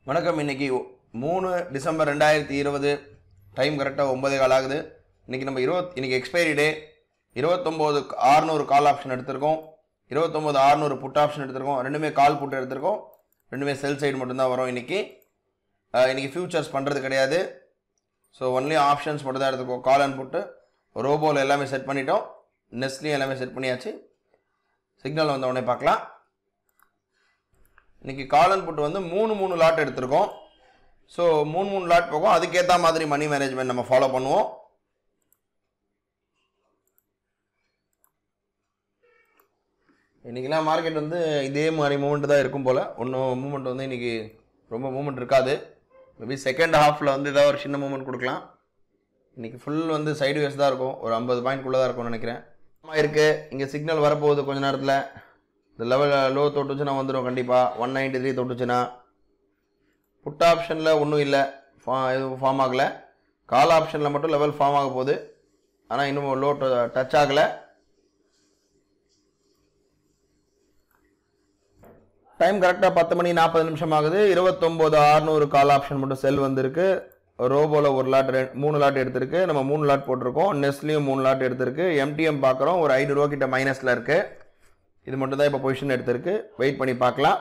வணக்கம் இன்னைக்கு மூணு டிசம்பர் ரெண்டாயிரத்தி இருபது டைம் கரெக்டாக ஒன்பதே கால் ஆகுது இன்னைக்கு நம்ம இருபத் இன்னைக்கு எக்ஸ்பைரி டே இருபத்தொம்போது ஆறுநூறு கால் ஆப்ஷன் எடுத்திருக்கோம் இருபத்தொம்போது ஆறுநூறு புட் ஆப்ஷன் எடுத்திருக்கோம் ரெண்டுமே கால் புட் எடுத்திருக்கோம் ரெண்டுமே செல் சைடு மட்டும்தான் வரும் இன்னைக்கு அஹ், இன்னைக்கு ஃபியூச்சர்ஸ் பண்ணுறது கிடையாது ஸோ ஒன்லி ஆப்ஷன்ஸ் மட்டும் தான் எடுத்துக்கோ கால் அண்ட் புட்டு ரோபோவில் எல்லாமே செட் பண்ணிட்டோம் நெஸ்ட்லேயும் எல்லாமே செட் பண்ணியாச்சு சிக்னல் வந்த உடனே பார்க்கலாம் இன்னைக்கு கால் அண்ட் புட் வந்து மூணு மூணு லாட் எடுத்திருக்கோம் ஸோ மூணு மூணு லாட் போகும் அதுக்கேற்ற மாதிரி மணி மேனேஜ்மெண்ட் நம்ம ஃபாலோ பண்ணுவோம் இன்றைக்கெலாம் மார்க்கெட் வந்து இதே மாதிரி மூமெண்ட் தான் இருக்கும் போல் ஒன்றும் மூமெண்ட் வந்து இன்றைக்கி ரொம்ப மூமெண்ட் இருக்காது மேபி செகண்ட் ஹாஃபில் வந்து ஏதாவது ஒரு சின்ன மூமெண்ட் கொடுக்கலாம் இன்றைக்கி ஃபுல் வந்து சைடு வேஸ் தான் இருக்கும் ஒரு ஐம்பது பாயிண்ட்குள்ளே தான் இருக்கும்னு நினைக்கிறேன் ஆமாம் இருக்குது இங்கே சிக்னல் வரப்போகுது கொஞ்ச நேரத்தில் இந்த லெவல் லோ தொட்டுச்சுன்னா வந்துடும் கண்டிப்பாக ஒன் நைன்டி த்ரீ தொட்டுச்சுன்னா புட் ஆப்ஷனில் ஒன்றும் இல்லை ஃபா எதுவும் ஃபார்ம் ஆகலை கால் ஆப்ஷனில் மட்டும் லெவல் ஃபார்ம் ஆக போகுது ஆனால் இன்னும் லோ டச் ஆகலை டைம் கரெக்டாக பத்து மணி நாற்பது நிமிஷம் ஆகுது இருபத்தொம்போது ஆறுநூறு கால் ஆப்ஷன் மட்டும் செல் வந்திருக்கு ரோபோவில் ஒரு லாட் ரெ மூணு லாட் எடுத்திருக்கு நம்ம மூணு லாட் போட்டிருக்கோம் நெஸ்ட்லேயும் மூணு லாட் எடுத்திருக்கு எம்டிஎம் பார்க்குறோம் ஒரு ஐநூறுரூவா கிட்ட மைனஸில் இருக்குது இது மட்டும் தான் இப்போ பொசிஷன் எடுத்திருக்கு வெயிட் பண்ணி பார்க்கலாம்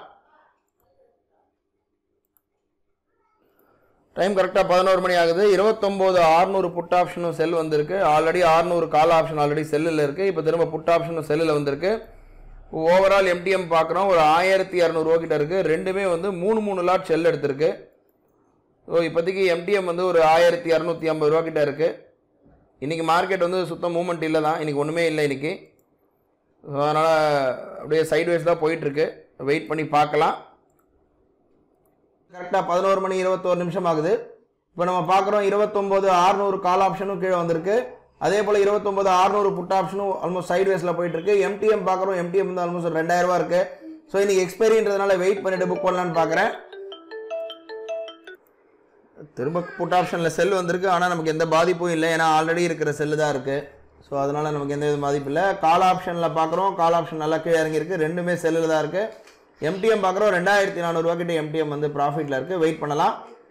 டைம் கரெக்டாக பதினோரு மணி ஆகுது இருபத்தொம்போது ஆறுநூறு புட் ஆப்ஷனும் செல் வந்திருக்கு ஆல்ரெடி ஆறுநூறு கால் ஆப்ஷன் ஆல்ரெடி செல்லில் இருக்குது இப்போ திரும்ப புட் ஆப்ஷனும் செல்லில் வந்திருக்கு ஓவரால் எம்டிஎம் பார்க்குறோம் ஒரு ஆயிரத்தி இரநூறுவா கிட்ட இருக்குது ரெண்டுமே வந்து மூணு மூணு லாட் செல் எடுத்திருக்கு ஸோ இப்போதைக்கு எம்டிஎம் வந்து ஒரு ஆயிரத்தி இரநூத்தி ஐம்பது ரூபா கிட்ட இருக்குது இன்றைக்கி மார்க்கெட் வந்து சுத்தம் மூமெண்ட் இல்லை தான் இன்றைக்கி ஒன்றுமே இல்லை இன்றைக்கி ஸோ அதனால் அப்படியே சைட்வேஸ் தான் போயிட்டுருக்கு வெயிட் பண்ணி பார்க்கலாம் கரெக்டாக பதினோரு மணி இருபத்தோரு நிமிஷம் ஆகுது இப்போ நம்ம பார்க்குறோம் இருபத்தொம்போது ஆறுநூறு கால் ஆப்ஷனும் கீழே வந்திருக்கு அதே போல் இருபத்தொம்போது ஆறுநூறு புட் ஆப்ஷனும் ஆல்மோஸ்ட் சைட்வேஸில் போயிட்டு இருக்கு எம்டிஎம் பார்க்குறோம் எம்டிஎம் வந்து ஆல்மோஸ்ட் ஒரு ரெண்டாயிரம் ரூபா இருக்கு ஸோ இன்னைக்கு எக்ஸ்பைரின்றதுனால வெயிட் பண்ணிட்டு புக் பண்ணலான்னு பார்க்குறேன் திரும்ப புட் ஆப்ஷனில் செல் வந்திருக்கு ஆனால் நமக்கு எந்த பாதிப்பும் இல்லை ஏன்னா ஆல்ரெடி இருக்கிற செல்லு தான் இருக்குது ஸோ அதனால் நமக்கு எந்த வித பாதிப்பு இல்லை கால் ஆப்ஷனில் பார்க்குறோம் கால் ஆப்ஷன் நல்லா கீழே இறங்கியிருக்கு ரெண்டுமே செல்லில் தான் இருக்குது எம்டிஎம் பார்க்குறோம் ரெண்டாயிரத்தி நானூறுரூவா கிட்ட எம்டிஎம் வந்து ப்ராஃபிட்டில் இருக்குது வெயிட் பண்ணலாம்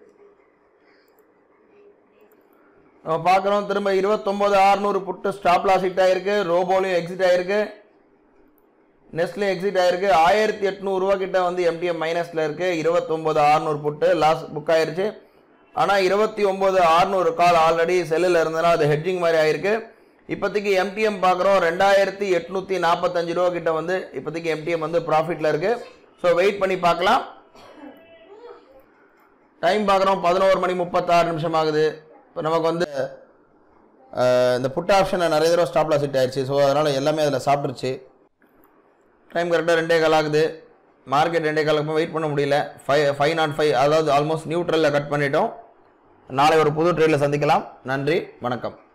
நம்ம பார்க்குறோம் திரும்ப இருபத்தொம்போது ஆறுநூறு புட்டு ஸ்டாப் லாஸ் ஹிட் ஆயிருக்கு ரோபோலையும் எக்ஸிட் ஆயிருக்கு நெஸ்ட்லேயும் எக்ஸிட் ஆயிருக்கு ஆயிரத்தி எட்நூறுரூவா கிட்ட வந்து எம்டிஎம் மைனஸில் இருக்குது இருபத்தொம்போது ஆறுநூறு புட்டு லாஸ் புக் ஆயிருச்சு ஆனால் இருபத்தி ஒம்பது ஆறுநூறு கால் ஆல்ரெடி செல்லில் இருந்ததுனால அது ஹெட்ஜிங் மாதிரி ஆயிருக்கு இப்போதைக்கு எம்டிஎம் பார்க்குறோம் ரெண்டாயிரத்தி எட்நூற்றி நாற்பத்தஞ்சு ரூபா கிட்ட வந்து இப்போதைக்கு எம்டிஎம் வந்து ப்ராஃபிட்டில் இருக்குது ஸோ வெயிட் பண்ணி பார்க்கலாம் டைம் பார்க்குறோம் பதினோரு மணி முப்பத்தாறு நிமிஷம் ஆகுது இப்போ நமக்கு வந்து அஹ், இந்த புட் ஆப்ஷனில் நிறைய தடவை ஸ்டாப் லாஸ் ஹிட் ஆயிடுச்சு ஸோ அதனால் எல்லாமே அதில் சாப்பிட்ருச்சு டைம் கரெக்டாக ரெண்டே கால் ஆகுது மார்க்கெட் ரெண்டே காலுக்கு வெயிட் பண்ண முடியல ஃபைவ் ஃபைவ் நாட் ஃபைவ் அதாவது ஆல்மோஸ்ட் நியூட்ரலில் கட் பண்ணிட்டோம் நாளை ஒரு புது ட்ரேடில் சந்திக்கலாம் நன்றி வணக்கம்